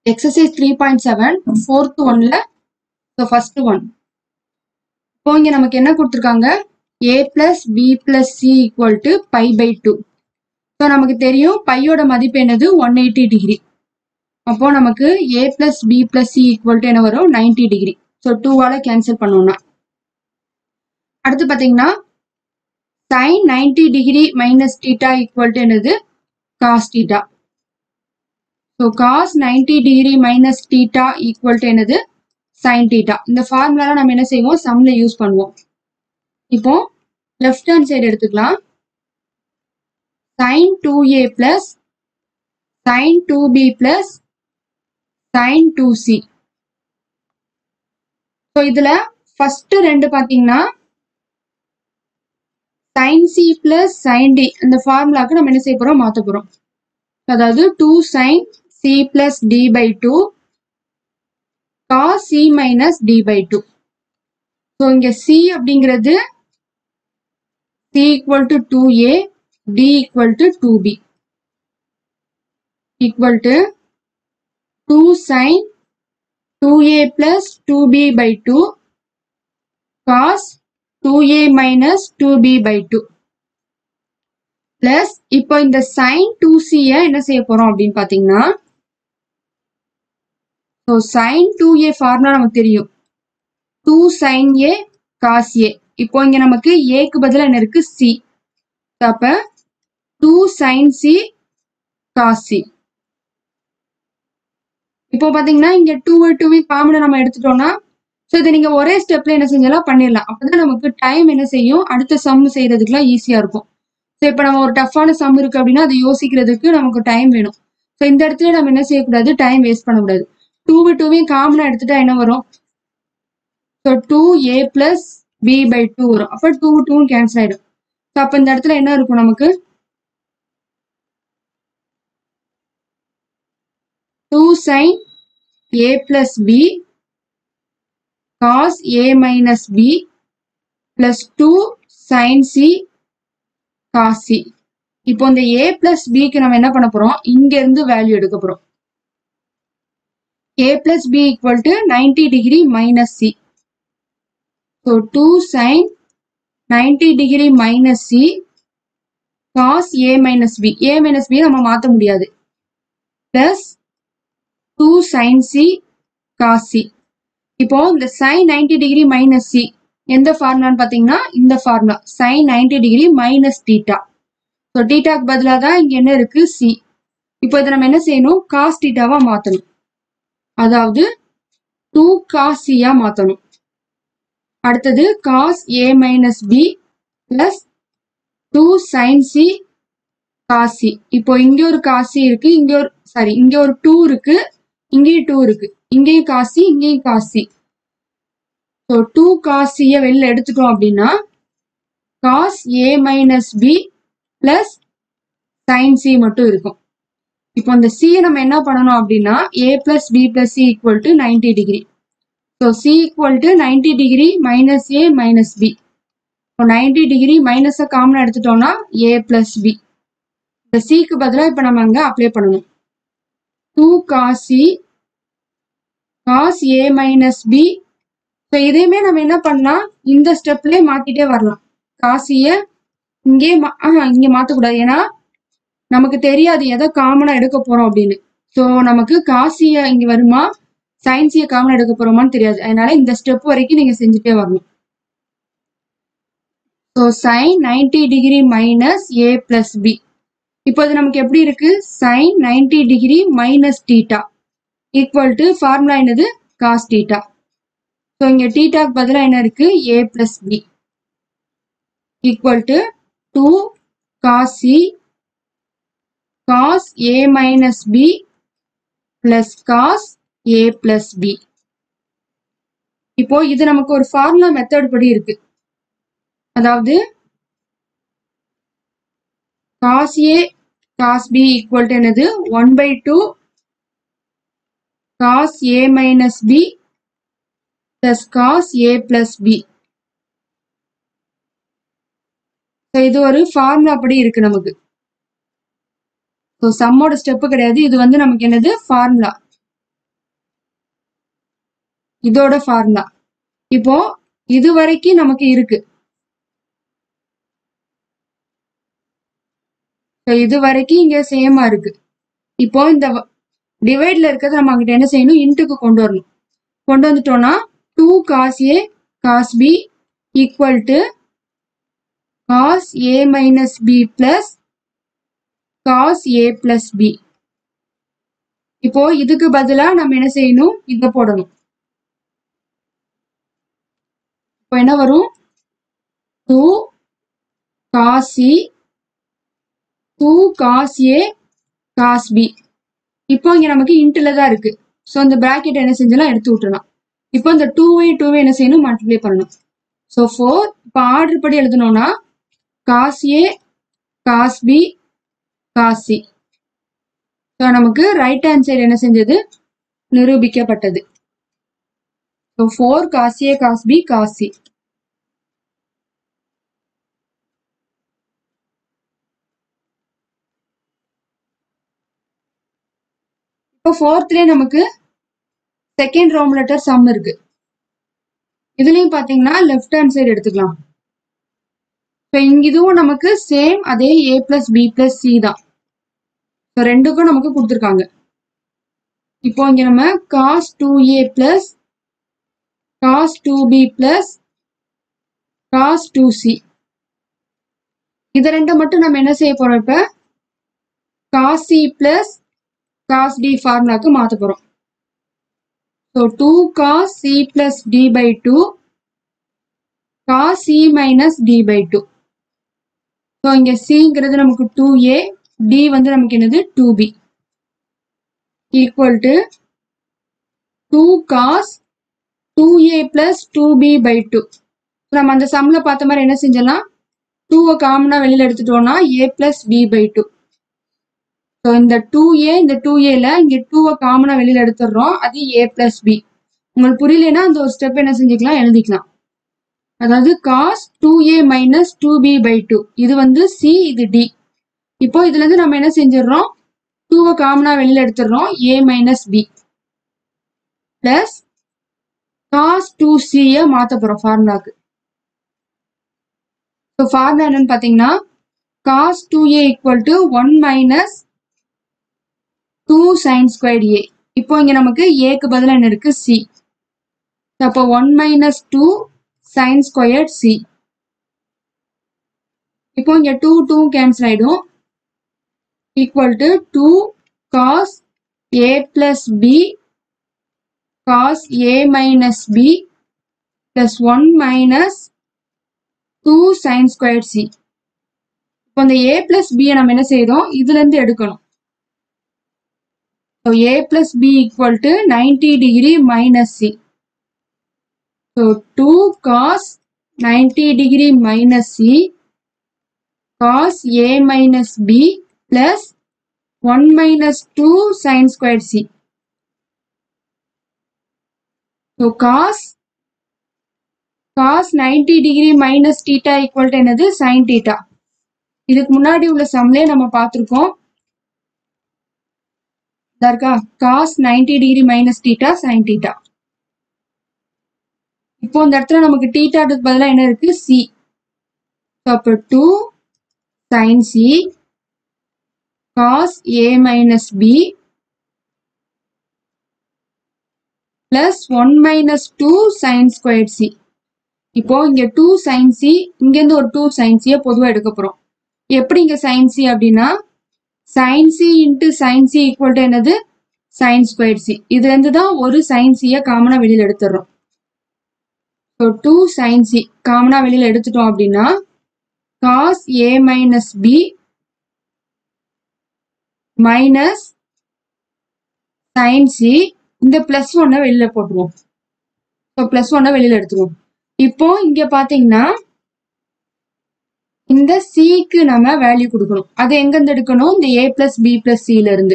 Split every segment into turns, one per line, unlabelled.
exercise three point seven fourth ஒன்ல so first one இப்போ இங்க நமக்கு என்ன கொடுத்துருக்காங்க A plus B plus C equal to pi by two so நமக்கு தெரியும் பையோட மதிப்பு என்னது ஒன் எயிட்டி டிகிரி அப்போ நமக்கு A plus B plus C equal to என்ன வரும் நைன்டி டிகிரி ஸோ டூவால கேன்சல் பண்ணோம்னா அடுத்து பார்த்தீங்கன்னா sine ninety degree minus theta equal to என்னது cos theta so cos ninety degree minus theta equal to என்னது சைன் டீட்டா இந்த ஃபார்முலால நம்ம என்ன செய்வோம் சம்ல யூஸ் பண்ணுவோம் இப்போ லெஃப்ட் ஹேண்ட் சைடு எடுத்துக்கலாம் sine two A plus sine two B plus sine two C so இதுல ஃபர்ஸ்ட் ரெண்டு பார்த்தீங்கன்னா sine C plus sine D இந்த ஃபார்முலாக்கு நம்ம என்ன செய்ய போறோம் மாற்ற போறோம் அதாவது two sine C plus D by two cos C minus D by two so இங்க சி அப்படிங்கிறது C equal to two A D equal to two B equal to two sine two A plus two B by two cos two A minus two B by two plus இப்போ இந்த sine two சியை என்ன செய்ய போறோம் அப்படின்னு பாத்தீங்கன்னா so sine two A formula நமக்கு தெரியும் two sine A cos A இப்போ இங்க நமக்கு ஏக்கு பதிலா என்ன இருக்கு சி அப்ப two sine C cos C இப்போ பாத்தீங்கன்னா இங்க டூ டூ காமனை நம்ம எடுத்துட்டோம்னா ஸோ இதை நீங்க ஒரே ஸ்டெப்ல என்ன செஞ்சாலும் பண்ணிடலாம் அப்பதான் நமக்கு டைம் என்ன செய்யும் அடுத்த சம் செய்யறதுக்குலாம் ஈஸியா இருக்கும் ஸோ இப்போ நம்ம ஒரு டஃப்பான சம் இருக்கு அப்படின்னா அதை யோசிக்கிறதுக்கு நமக்கு டைம் வேணும் ஸோ இந்த இடத்துல நம்ம என்ன செய்யக்கூடாது டைம் வேஸ்ட் பண்ணக்கூடாது டூ டூவையும் காமனா எடுத்துட்டா என்ன வரும் so two A plus B by two வரும் அப்போ டூ டூவும் கேன்சல் ஆயிடும் ஸோ அப்போ இந்த இடத்துல என்ன இருக்கும் நமக்கு two sine A plus B cos A minus B plus two sine C cos C இப்போ இந்த ஏ பிளஸ் பிக்கு நம்ம என்ன பண்ண போறோம் இங்க இருந்து வேல்யூ எடுக்க போறோம் A plus B equal to ninety degree minus C so two sine ninety degree minus C cos A minus B A minus B நம்ம மாற்ற முடியாது plus two sine C cos C இப்போ இந்த sine ninety degree minus C எந்த ஃபார்முலான்னு பார்த்தீங்கன்னா இந்த formula sine ninety degree minus theta so டீட்டாக்கு பதிலாக தான் இங்கே என்ன இருக்கு சி இப்போ இதை நம்ம என்ன செய்யணும் காஸ் டீட்டாவா மாற்றணும் அதாவது டூ காஸ் சியா மாற்றணும் அடுத்தது cos A minus B plus two sine C cos C இப்போ இங்கே ஒரு காஸ் சி இருக்கு இங்கே ஒரு சாரி இங்கே ஒரு டூ இருக்கு இங்கேயும் டூ இருக்கு இங்கேயும் காசி இங்கேயும் காசி ஸோ டூ காசியை வெளில எடுத்துட்டோம் அப்படின்னா cos A minus B plus sine C மட்டும் இருக்கும் இப்போ இந்த சியை நம்ம என்ன பண்ணணும் அப்படின்னா A plus B plus C equal to ninety degree so C equal to ninety degree minus A minus B இப்போ நைன்டி டிகிரி மைனஸை காமனாக எடுத்துட்டோம்னா ஏ பிளஸ் பி இந்த சிக்கு பதிலாக இப்போ நம்ம அங்கே அப்ளை பண்ணணும் டூ காசி cos A minus B so இதையுமே நம்ம என்ன பண்ணலாம் இந்த ஸ்டெப்லேயே மாத்திட்டே வரலாம் காசிய இங்கே இங்கே மாற்றக்கூடாது ஏன்னா நமக்கு தெரியாது எதை காமனாக எடுக்க போகிறோம் அப்படின்னு ஸோ நமக்கு காசிய இங்கே வருமா சயின்ஸிய காமனாக எடுக்க போகிறோமான்னு தெரியாது அதனால இந்த ஸ்டெப் வரைக்கும் நீங்கள் செஞ்சுட்டே வரணும் so sine ninety degree minus A plus B இப்போ இது நமக்கு எப்படி இருக்கு sine ninety degree minus theta equal to formula என்னது காஸ் டீட்டா ஸோ இங்கே டீட்டாக்கு பதிலாக என்ன இருக்கு A plus B equal to two cos C cos A minus B plus cos A plus B இப்போ இது நமக்கு ஒரு ஃபார்முலா மெத்தட் படி இருக்கு அதாவது cos A cos B equal to என்னது one by two cos a minus b plus cos a plus b so இது ஒரு ஃபார்முலா படி இருக்கு நமக்கு ஸோ சம்மோட ஸ்டெப்பு கிடையாது இது வந்து நமக்கு என்னது ஃபார்முலா இதோட ஃபார்முலா இப்போ இது வரைக்கும் நமக்கு இருக்கு So, இது வரைக்கும் இங்க சேமா இருக்கு இப்போ இந்த டிவைட்ல இருக்கிறது நம்ம அங்கிட்ட என்ன செய்யணும் இன்ட்டுக்கு கொண்டு வரணும் கொண்டு வந்துட்டோம்னா two cos A cos B equal to cos A minus B plus cos A plus B இப்போ இதுக்கு பதிலா நம்ம என்ன செய்யணும் இத போடணும் இப்போ என்ன வரும் two cos C two cos A cos B இப்போ இங்க நமக்கு இன்ட்ல தான் இருக்கு ஸோ இந்த பிராக்கெட் என்ன செஞ்சலாம் எடுத்து விட்டுறலாம் இப்போ இந்த டூவே டூவே என்ன செய்யணும் மல்டிப்ளை பண்ணணும் ஸோ ஃபோர் இப்போ ஆர்டர் படி எழுதணும்னா cos A cos B cos C so நமக்கு ரைட் ஹேண்ட் சைடு என்ன செஞ்சது நிரூபிக்கப்பட்டது so four cos A cos B cos C இப்போ ஃபோர்த்லேயே நமக்கு செகண்ட் ரோம் லெட்டர் சம் இருக்கு இதுலயும் பாத்தீங்கன்னா லெஃப்ட் ஹேண்ட் சைடு எடுத்துக்கலாம் இப்போ இங்க இதுவும் நமக்கு சேம் அதே A plus B plus C தான் ஸோ ரெண்டுக்கும் நமக்கு கொடுத்துருக்காங்க இப்போ இங்க நம்ம cos two A plus cos two B plus cos two C இது ரெண்டை மட்டும் நம்ம என்ன செய்ய போறோம் இப்ப cos C plus cos D ஃபார்முலாக்கு மாத்த போறோம் so two cos C plus D by two cos C minus D by two so இங்க சிங்கிறது நமக்கு டூ ஏ டி வந்து நமக்கு என்னது two B equal to two cos two A plus two B by two நம்ம அந்த சம்ல பார்த்த மாதிரி என்ன செஞ்சலாம் டூவை காமனா வெளியில எடுத்துட்டோம்னா A plus B by two so இந்த டூ ஏ இந்த டூ ஏல இங்க டூவை காமனா வெளியில எடுத்துடுறோம் அது ஏ பிளஸ் பி உங்களுக்கு புரியலனா அந்த ஒரு ஸ்டெப் என்ன செஞ்சுக்கலாம் எழுதிக்கலாம் அதாவது cos two A minus two B by two இது வந்து சி இது டி இப்போ இதுல இருந்து நம்ம என்ன செஞ்சிடறோம் டூவை காமனா வெளியில எடுத்துடுறோம் A minus B plus cos two சியை மாத்த போறோம் ஃபார்முலாக்கு ஸோ ஃபார்முலா என்னன்னு பார்த்தீங்கன்னா cos two A equal to one minus two sine squared A இப்போ இங்க நமக்கு ஏக்கு பதிலா என்ன இருக்கு சி அப்போ one minus two sine squared C இப்போ இங்க டூ டூ கேன்சல் ஆயிடும் equal to two cos A plus B cos A minus B plus one minus two sine square C இப்போ இந்த ஏ பிளஸ் பியை நம்ம என்ன செய்யறோம் இதுல இருந்து எடுக்கணும் so A plus B equal to ninety degree minus C so two cos ninety degree minus C cos A minus B plus one minus two sine square C so cos cos ninety degree minus theta equal to என்னது sine theta இதுக்கு முன்னாடி உள்ள சம்லே நம்ம பார்த்துருக்கோம் இதா இருக்கா cos ninety degree minus theta sine theta இப்போ இந்த இடத்துல நமக்கு டீட்டாட்டுக்கு பதிலாக என்ன இருக்கு சி அப்போ two sine C cos A minus B plus one minus two sine square C இப்போ இங்க டூ சைன் சி இங்கேருந்து ஒரு டூ சைன் சியை பொதுவாக எடுக்க போறோம் எப்படி இங்க சைன் சி அப்படின்னா sine C into sine C equal to என்னது சைன் ஸ்கொயர் சி இதுல இருந்து தான் ஒரு சைன் சியை காமனா வெளியில எடுத்துடுறோம் ஸோ டூ சைன் சி காமனா வெளியில எடுத்துட்டோம் அப்படின்னா cos A minus B minus sine C இந்த பிளஸ் ஒன்னை வெளியில போட்டுருவோம் ஸோ பிளஸ் ஒன்னை வெளியில எடுத்துருவோம் இப்போ இங்க பாத்தீங்கன்னா இந்த சிக்கு நம்ம வேல்யூ கொடுக்கணும் அது எங்க இருந்து எடுக்கணும் இந்த ஏ பிளஸ் பி பிளஸ் சில இருந்து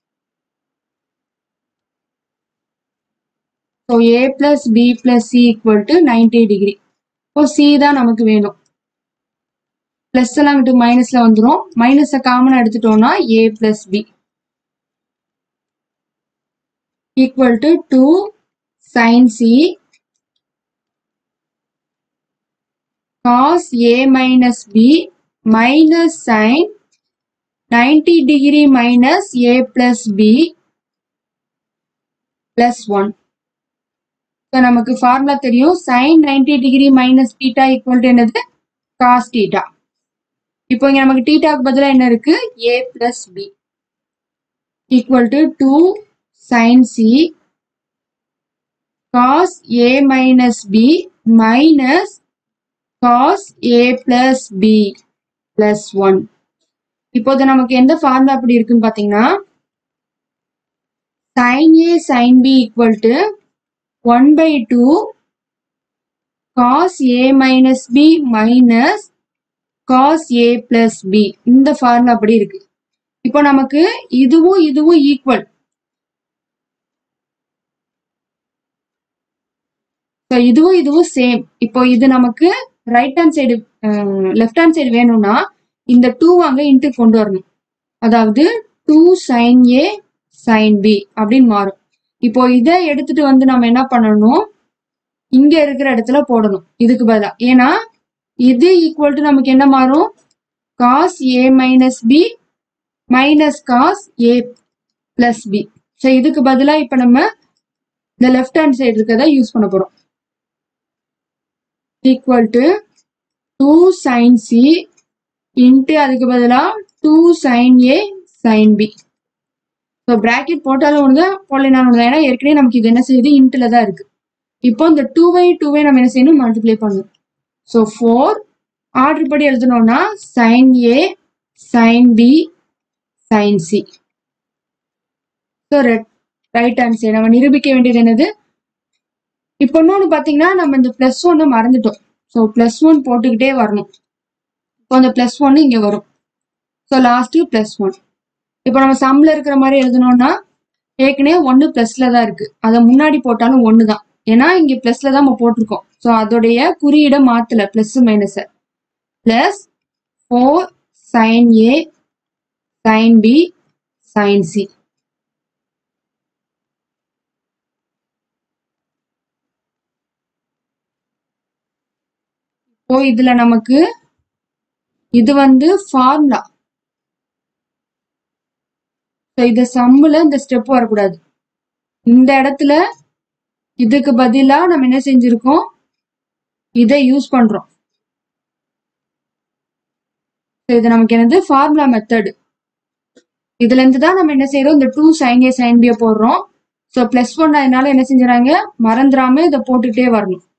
so A plus B plus C equal to ninety degree இப்போ சி தான் நமக்கு வேணும் பிளஸ் எல்லாம் விட்டு மைனஸ்ல வந்துடும் மைனஸை காமனா எடுத்துட்டோம்னா A plus B equal to two sin c cos a minus b minus sin 90 degree minus a plus b plus 1 ஸோ நமக்கு ஃபார்முலா தெரியும் sin 90 degree minus theta equal to என்னது காஸ் தீட்டா இப்போ இங்க நமக்கு தீட்டாக்கு பதிலாக என்ன இருக்கு a plus B equal to two sine C cos A minus B minus cos A plus B plus one இப்போது நமக்கு எந்த ஃபார்முலா அப்படி இருக்குன்னு பார்த்தீங்கன்னா sin a sin b equal to 1 by 2 cos a minus b minus cos a plus b இந்த formula அப்படி இருக்கு இப்போ நமக்கு இதுவும் இதுவும் ஈக்குவல் இதுவும் இதுவும் சேம் இப்போ இது நமக்கு right hand side left hand side வேணும்னா இந்த டூ அங்க இன்ட்டு கொண்டு வரணும் அதாவது two sine A sine B அப்படின்னு மாறும் இப்போ இதை எடுத்துட்டு வந்து நம்ம என்ன பண்ணணும் இங்க இருக்கிற இடத்துல போடணும் இதுக்கு பதிலா ஏன்னா இது ஈக்குவல் டு நமக்கு என்ன மாறும் cos A minus B minus cos A plus B so இதுக்கு பதிலா இப்ப நம்ம இந்த லெஃப்ட் ஹேண்ட் சைடு இருக்கிறத யூஸ் பண்ண போறோம் equal to two sine C into அதுக்கு பதிலா two sine A sine B so bracket போட்டாலும் ஒன்று தான் போடலாம் ஒன்று தான் ஏன்னா ஏற்கனவே நமக்கு இது என்ன செய்யுது இன்ட்டில் தான் இருக்கு இப்போ இந்த டூவை டூவை நம்ம என்ன செய்யணும் மல்டிப்ளை பண்ணணும் ஸோ ஃபோர் ஆர்டர் படி எழுதணும்னா sine A sine B sine C so right hand side நம்ம நிரூபிக்க வேண்டியது என்னது இப்போ இன்னொன்று பார்த்தீங்கன்னா நம்ம இந்த ப்ளஸ் ஒன்னை மறந்துட்டோம் ஸோ ப்ளஸ் ஒன் போட்டுக்கிட்டே வரணும் இப்போ அந்த ப்ளஸ் ஒன்று இங்கே வரும் ஸோ லாஸ்ட்டு ப்ளஸ் ஒன் இப்போ நம்ம சம்ல இருக்கிற மாதிரி எழுதணும்னா ஏற்கனவே ஒன்று ப்ளஸ்ல தான் இருக்கு அதை முன்னாடி போட்டாலும் ஒன்று தான் ஏன்னா இங்கே ப்ளஸ்ல தான் நம்ம போட்டிருக்கோம் ஸோ அதோடைய குறியீடை மாத்தல ப்ளஸ் மைனஸை plus four sine A sine B sine C இப்போ இதுல நமக்கு இது வந்து ஃபார்முலா ஸோ இந்த சம்மில் இந்த ஸ்டெப் வரக்கூடாது இந்த இடத்துல இதுக்கு பதிலா நம்ம என்ன செஞ்சிருக்கோம் இதை யூஸ் பண்றோம் ஸோ இது நமக்கு என்னது ஃபார்முலா மெத்தடு இதுல இருந்து தான் நம்ம என்ன செய்யறோம் இந்த டூ சைன் ஏ சைன் பியை போடுறோம் ஸோ பிளஸ் ஒன் அதனால என்ன செஞ்சுறாங்க மறந்துடாம இதை போட்டுட்டே வரணும்